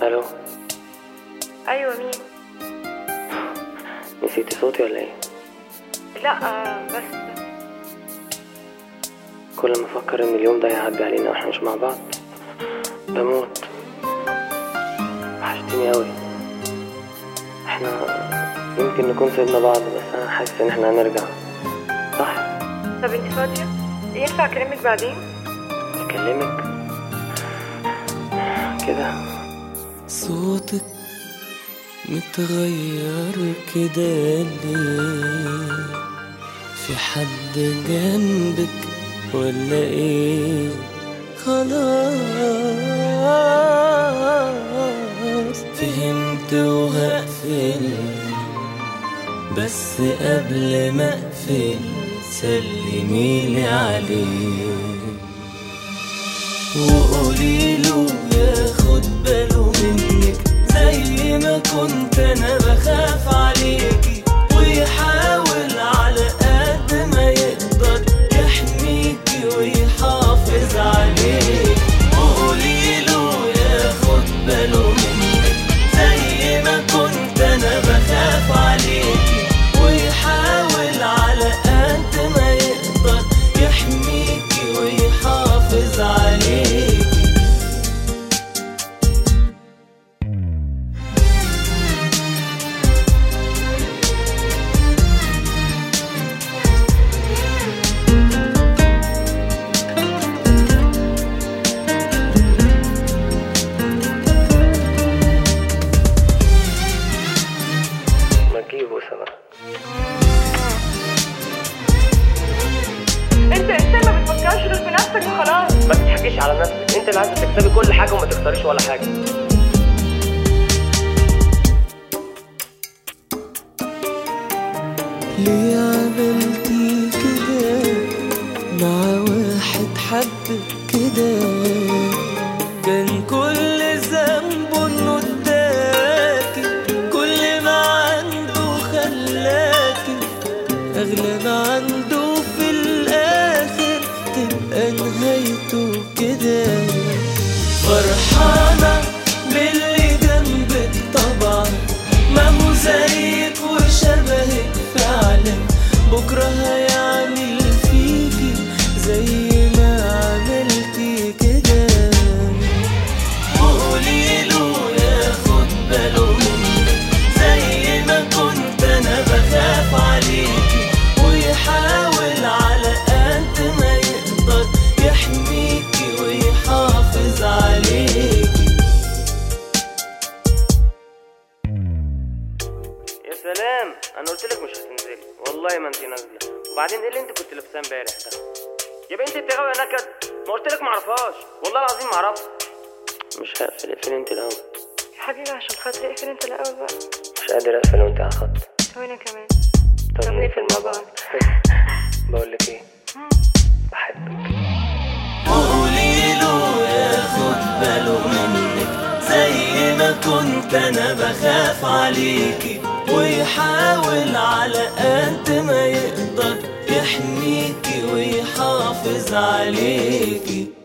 الو ايوه مين نسيتي صوتي ولا ايه لا آه، بس كل ما افكر ان اليوم ده هيعدي علينا واحنا مش مع بعض بموت وحشتيني اوي احنا يمكن نكون سيبنا بعض بس انا حاسس ان احنا هنرجع صح طب انت فاضيه ينفع اكلمك بعدين اكلمك كده صوتك متغير كده ليه في حد جنبك ولا ايه خلاص فهمت وهقفل بس قبل ما اقفل سلميلي عليه وقولي له ياخد باله منك زي ما كنت انا بخاف عليكي ويحاول على قد ما يقدر يحميكي ويحافظ عليك وقولي له ياخد باله منك زي ما كنت انا بخاف عليكي ويحاول على قد ما يقدر يحميكي ويحافظ عليكي ما تجيبه سوا انت انسان ما بتفكرش غير في نفسك وخلاص ما تضحكيش على نفسك انت اللي عايزه تكسبي كل حاجه وما تختاريش ولا حاجه ليه عملتي كده مع واحد حبك كده كان كل ذنبه انه اداكي كل ما عنده خلاكي اغلى ما عنده في الاخر تبقى نهايته كده فرحانة باللي جنبك طبعا ما هو زيك وشبهك فعلا بكرة هيعمل فيكي زي ما عملتي كده وقولي له ياخد باله منك زي ما كنت انا بخاف عليكي ويحاول على قد ما يقدر يحميكي ويحافظ عليكي يا سلام انا قلت لك مش هتنزلي والله ما انت نازله وبعدين ايه اللي انت كنت لابساه امبارح ده يا بنتي انت غاويه نكد ما قلت لك ما اعرفهاش والله العظيم ما اعرفها مش هقفل اقفل انت الاول يا حبيبي عشان خاطري اقفل انت الاول بقى مش قادر اقفل وانت على الخط وانا كمان طب طب نقفل نقفل مع مع بعض بعض. بقول لك ايه بحبك وقولي له ياخد باله منك زي ما كنت انا بخاف عليكي ويحاول على قد ما يقدر يحميكي ويحافظ عليكي